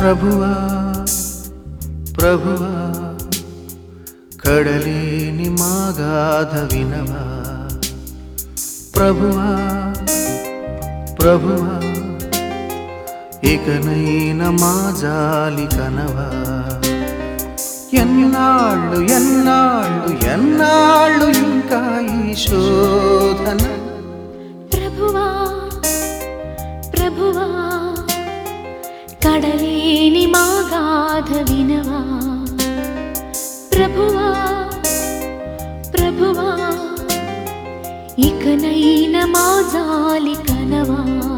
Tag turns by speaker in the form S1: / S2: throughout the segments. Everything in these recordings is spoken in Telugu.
S1: ప్రభువా ప్రభువా కడలేని మాగాధ వినవా ప్రభువా ప్రభువా ఇకనైన మా జాలి కనవా ఎన్నాళ్ళు ఎన్నాళ్ళు ఎన్నాళ్ళు ఇంకా ఈ శోధన
S2: ప్రభువా ప్రభువా కడలేని మాగాధ వినవా ప్రభువా ప్రభువా ఇకనైన మా జాలి కనవా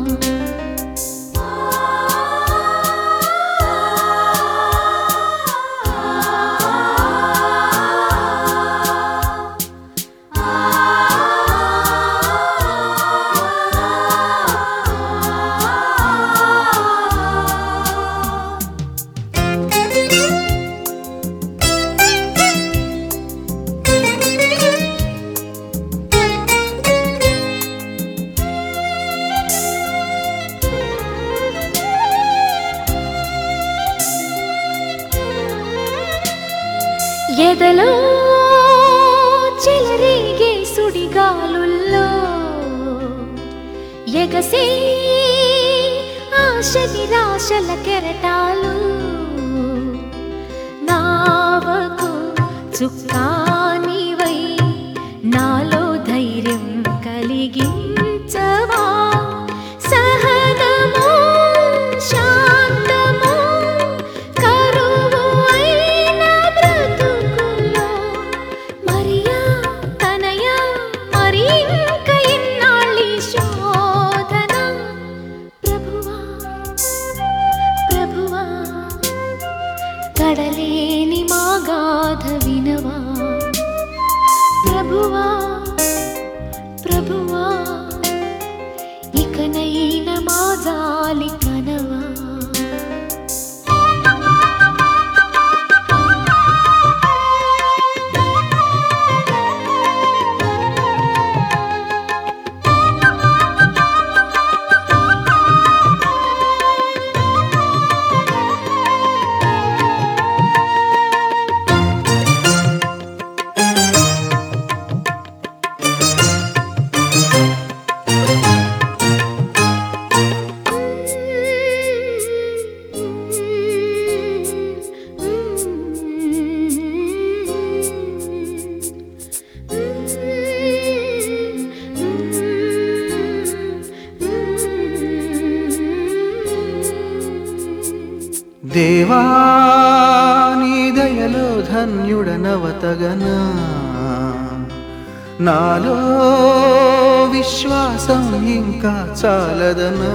S2: ఎదలో చెలరేగే సుడిగాలుల్లో ఎగసే ఆశ నిరాశల కెరటాలు నావకు చుక్కానివై నాలో ధైర్యం కలిగించవా సహనము శాంతము కరువు అయిన బ్రతుకులో మరియా తనయా మరి ఇంక ఇన్నాళ్ళి శోధన ప్రభువా ప్రభువా కడలేని మాగాధ వినవా ప్రభువా ప్రభువా ఇకనైన మా జాలి కనవా
S1: దేవా నీ దయలో ధన్యుడనవతగనా నాలో విశ్వాసం ఇంకా చాలదనా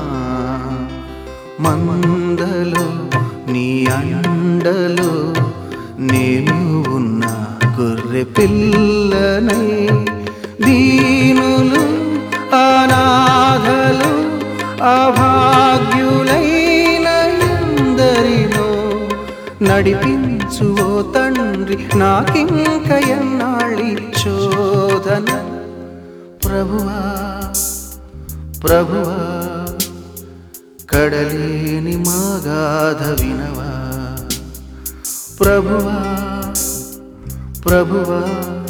S1: మందలో నీ అండలో నేను ఉన్న గొర్రె పిల్లనై దీనులు అనాథలు అభాగ్యులైన ఎందరినో నడిపించు ఓ తండ్రి నాకింక ఎన్నాళ్ళి శోధన ప్రభువా ప్రభువా కడలేని మాగాధ వినవా ప్రభువా ప్రభువా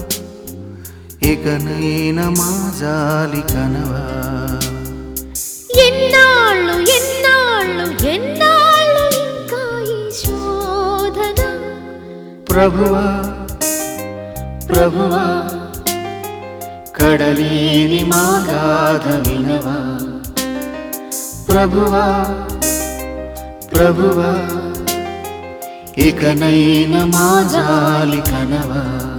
S1: ఇకనైన మా జాలి కనవా
S2: ఎన్నాళ్ళు ఎన్నాళ్ళు ఎన్నాళ్ళు ఇంకా ఈ శోధన
S1: ప్రభువా ప్రభువా కడలేని మాగాధ వినవా ప్రభువా ప్రభువా ఇకనైన మా జాలి కనవా